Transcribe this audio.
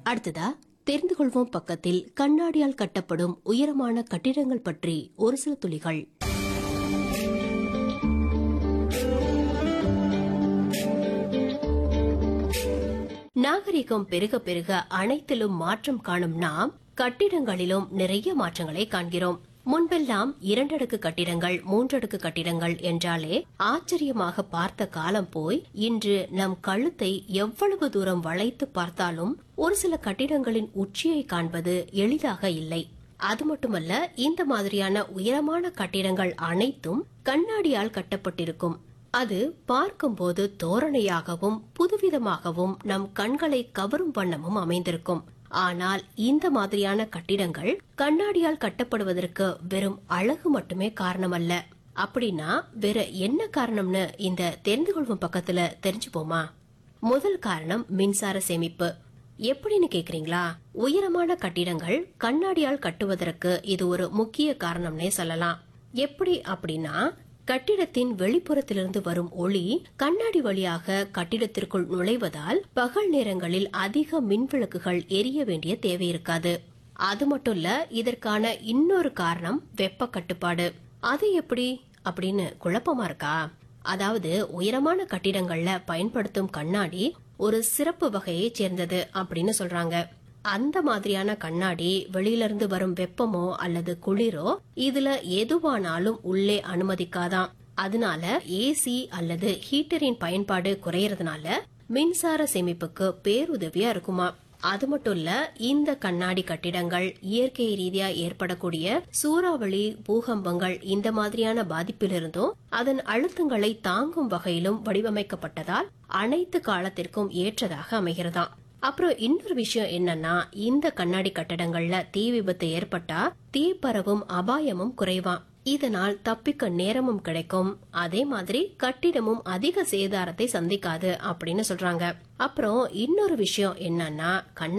அடுத்ததா தெரிந்து கொள்வோம் பக்கத்தில் கண்ணாடியால் கட்டப்படும் உயரமான கட்டிடங்கள் பற்றி ஒரு சில துளிகள் நாகரிகம் பெருக பெருக அனைத்திலும் மாற்றம் காணும் நாம் கட்டிடங்களிலும் நிறைய மாற்றங்களை காண்கிறோம் முன்பெல்லாம் இரண்டடுக்கு கட்டிடங்கள் மூன்றடுக்கு கட்டிடங்கள் என்றாலே ஆச்சரியமாக பார்த்த காலம் போய் இன்று நம் கழுத்தை எவ்வளவு தூரம் வளைத்து பார்த்தாலும் ஒரு சில கட்டிடங்களின் உச்சியை காண்பது எளிதாக இல்லை அது மட்டுமல்ல இந்த மாதிரியான உயரமான கட்டிடங்கள் அனைத்தும் கண்ணாடியால் கட்டப்பட்டிருக்கும் அது பார்க்கும்போது தோரணையாகவும் புதுவிதமாகவும் நம் கண்களை கவரும் வண்ணமும் அமைந்திருக்கும் ஆனால் இந்த மாதிரியான கட்டிடங்கள் கண்ணாடியால் கட்டப்படுவதற்கு வெறும் அழகு மட்டுமே காரணமல்ல அப்படின்னா வேற என்ன காரணம்னு இந்த தெரிந்து கொள்வோம் பக்கத்துல தெரிஞ்சுப்போமா முதல் காரணம் மின்சார சேமிப்பு எப்படின்னு கேக்குறீங்களா உயரமான கட்டிடங்கள் கண்ணாடியால் கட்டுவதற்கு இது ஒரு முக்கிய காரணம்னே சொல்லலாம் எப்படி அப்படின்னா கட்டிடத்தின் வெளிப்புறத்திலிருந்து வரும் ஒளி கண்ணாடி வழியாக கட்டிடத்திற்குள் நுழைவதால் பகல் நேரங்களில் அதிக மின்விளக்குகள் எரிய வேண்டிய தேவை இருக்காது அது மட்டும் இல்ல இதற்கான இன்னொரு காரணம் வெப்ப கட்டுப்பாடு அது எப்படி அப்படின்னு குழப்பமா இருக்கா அதாவது உயரமான கட்டிடங்கள்ல பயன்படுத்தும் கண்ணாடி ஒரு சிறப்பு வகையைச் சேர்ந்தது அப்படின்னு சொல்றாங்க அந்த மாதிரியான கண்ணாடி வெளியிலிருந்து வரும் வெப்பமோ அல்லது குளிரோ இதுல எதுவானாலும் உள்ளே அனுமதிக்காதாம் அதனால ஏசி அல்லது ஹீட்டரின் பயன்பாடு குறையறதுனால மின்சார சேமிப்புக்கு பேருதவியா இருக்குமா அது மட்டும் இல்ல இந்த கண்ணாடி கட்டிடங்கள் இயற்கை ரீதியா ஏற்படக்கூடிய சூறாவளி பூகம்பங்கள் இந்த மாதிரியான பாதிப்பிலிருந்தும் அதன் அழுத்தங்களை தாங்கும் வகையிலும் வடிவமைக்கப்பட்டதால் அனைத்து காலத்திற்கும் ஏற்றதாக அமைகிறதாம் அப்புறம் இன்னொரு விஷயம் என்னன்னா இந்த கண்ணாடி கட்டடங்கள்ல தீ விபத்து ஏற்பட்டா தீ பரவும் அபாயமும் குறைவாம் இதனால் தப்பிக்க நேரமும் கிடைக்கும் அதே மாதிரி கட்டிடமும் அதிக சேதாரத்தை சந்திக்காது அப்படின்னு சொல்றாங்க அப்புறம் இன்னொரு விஷயம் என்னன்னா கண்ண